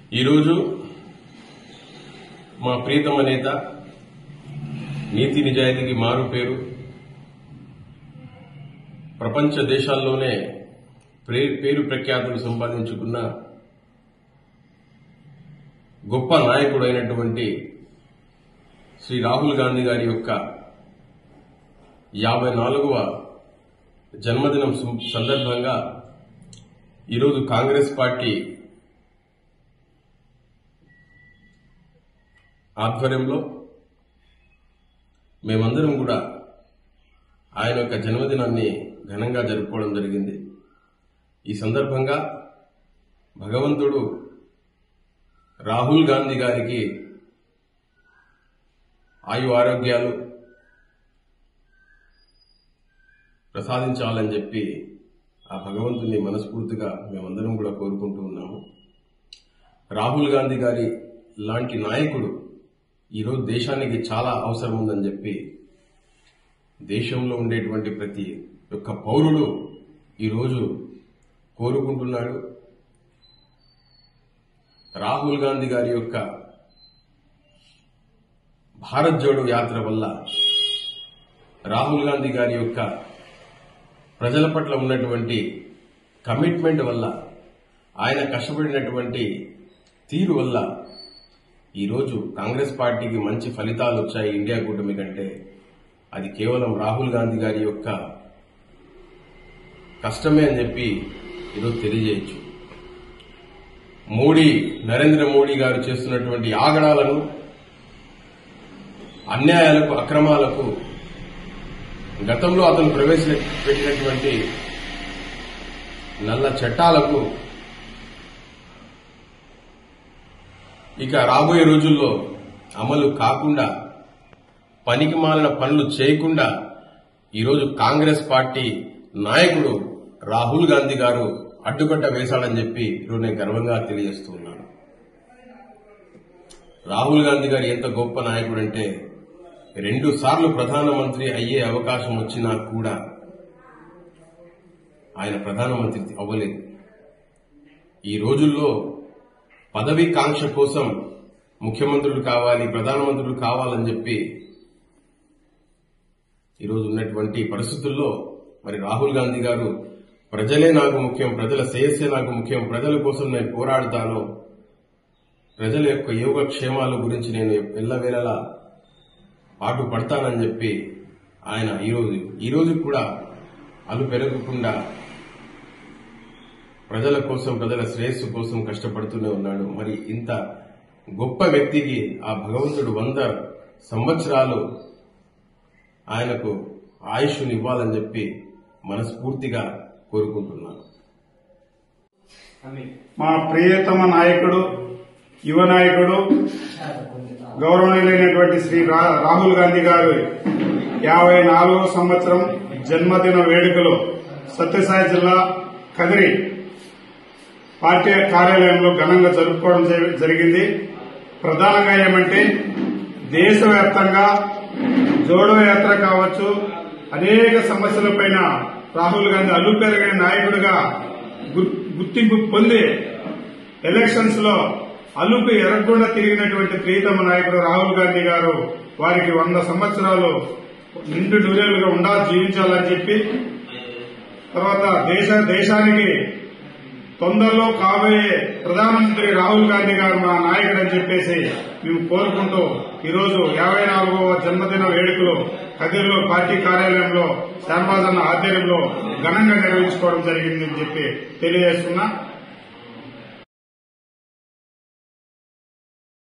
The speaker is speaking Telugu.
ఈరోజు మా ప్రీతమ నేత నీతి నిజాయితీకి మారు పేరు ప్రపంచ దేశాల్లోనే ప్రే- పేరు ప్రఖ్యాతులు సంపాదించుకున్న గొప్ప నాయకుడైనటువంటి శ్రీ రాహుల్ గాంధీ గారి యొక్క యాభై నాలుగవ జన్మదినం సం- సందర్భంగా ఈరోజు కాంగ్రెస్ పార్టీ ఆధ్వర్యంలో మేమందరం కూడా ఆయన యొక్క జన్మదినాన్ని ఘనంగా జరుపుకోవడం జరిగింది ఈ సందర్భంగా భగవంతుడు రాహుల్ గాంధీ గారికి ఆయు ఆరోగ్యాలు ప్రసాదించాలని చెప్పి ఆ భగవంతుని మనస్ఫూర్తిగా మేమందరం కూడా కోరుకుంటూ ఉన్నాము రాహుల్ గాంధీ గారి లాంటి నాయకుడు ఈరోజు దేశానికి చాలా అవసరం ఉందని చెప్పి దేశంలో ఉండేటువంటి ప్రతి ఒక్క పౌరుడు ఈరోజు కోరుకుంటున్నాడు రాహుల్ గాంధీ గారి యొక్క భారత్ జోడో యాత్ర వల్ల రాహుల్ గాంధీ గారి యొక్క ప్రజల పట్ల ఉన్నటువంటి కమిట్మెంట్ వల్ల ఆయన కష్టపడినటువంటి తీరు వల్ల ఈరోజు కాంగ్రెస్ పార్టీకి మంచి ఫలితాలు వచ్చాయి ఇండియా కూటమి కంటే అది కేవలం రాహుల్ గాంధీ గారి యొక్క కష్టమే అని చెప్పి ఈరోజు తెలియజేయచ్చు మోడీ నరేంద్ర మోడీ గారు చేస్తున్నటువంటి ఆగడాలను అన్యాయాలకు అక్రమాలకు గతంలో అతను ప్రవేశపెట్టినటువంటి నల్ల చట్టాలకు ఇక రాబోయే రోజుల్లో అమలు కాకుండా పనికి మాలిన పనులు చేయకుండా ఈరోజు కాంగ్రెస్ పార్టీ నాయకుడు రాహుల్ గాంధీ గారు అడ్డుకట్ట వేశాడని చెప్పి ఈరోజు నేను గర్వంగా తెలియజేస్తూ ఉన్నాను రాహుల్ గాంధీ గారు ఎంత గొప్ప నాయకుడు అంటే రెండు సార్లు ప్రధానమంత్రి అయ్యే అవకాశం వచ్చినా కూడా ఆయన ప్రధానమంత్రి అవ్వలేదు ఈ రోజుల్లో పదవి కాంక్ష కోసం ముఖ్యమంత్రులు కావాలి ప్రధానమంత్రులు కావాలని చెప్పి ఈరోజు ఉన్నటువంటి పరిస్థితుల్లో మరి రాహుల్ గాంధీ గారు ప్రజలే నాకు ముఖ్యం ప్రజల శ్రేయస్సే నాకు ముఖ్యం ప్రజల కోసం నేను పోరాడుతాను ప్రజల యొక్క యోగక్షేమాల గురించి నేను ఎల్లవేళలా పాటు పడతానని చెప్పి ఆయన ఈరోజు ఈరోజు కూడా అలు పెరగకుండా ప్రజల కోసం ప్రజల శ్రేయస్సు కోసం కష్టపడుతూనే ఉన్నాడు మరి ఇంత గొప్ప వ్యక్తికి ఆ భగవంతుడు వంద సంవత్సరాలు ఆయనకు ఆయుష్ని ఇవ్వాలని చెప్పి మనస్ఫూర్తిగా కోరుకుంటున్నాను మా ప్రియతమ నాయకుడు యువ నాయకుడు గౌరవనీయులైనటువంటి శ్రీ రా- రాహుల్ గాంధీ గారు యాభై నాలుగో సంవత్సరం జన్మదిన వేడుకలు సత్యసాయి జిల్లా కదిరి పార్టీ కార్యాలయంలో ఘనంగా జరుపుకోవడం జరి- జరిగింది ప్రధానంగా ఏమంటే దేశవ్యాప్తంగా జోడో యాత్ర కావచ్చు అనేక సమస్యలపైన రాహుల్ గాంధీ అలుపెరగిన నాయకుడిగా గు- గుర్తింపు పొంది ఎలక్షన్స్ లో అలుపు ఎరగకుండా తిరిగినటువంటి ప్రీతమ నాయకుడు రాహుల్ గాంధీ గారు వారికి వంద సంవత్సరాలు నిండు నూరేళ్లుగా ఉండాలి జీవించాలని చెప్పి తర్వాత దేశ దేశానికి తొందరలో కాబోయే ప్రధానమంత్రి రాహుల్ గాంధీ గారు మా నాయకుడు అని చెప్పేసి మేము కోరుకుంటూ ఈరోజు యాభై నాలుగవ జన్మదిన వేడుకలు కదిరిలో పార్టీ కార్యాలయంలో శాన్బాజ్ అన్న ఆధ్వర్యంలో ఘనంగా నిర్వహించుకోవడం జరిగిందని చెప్పి తెలియజేస్తున్నా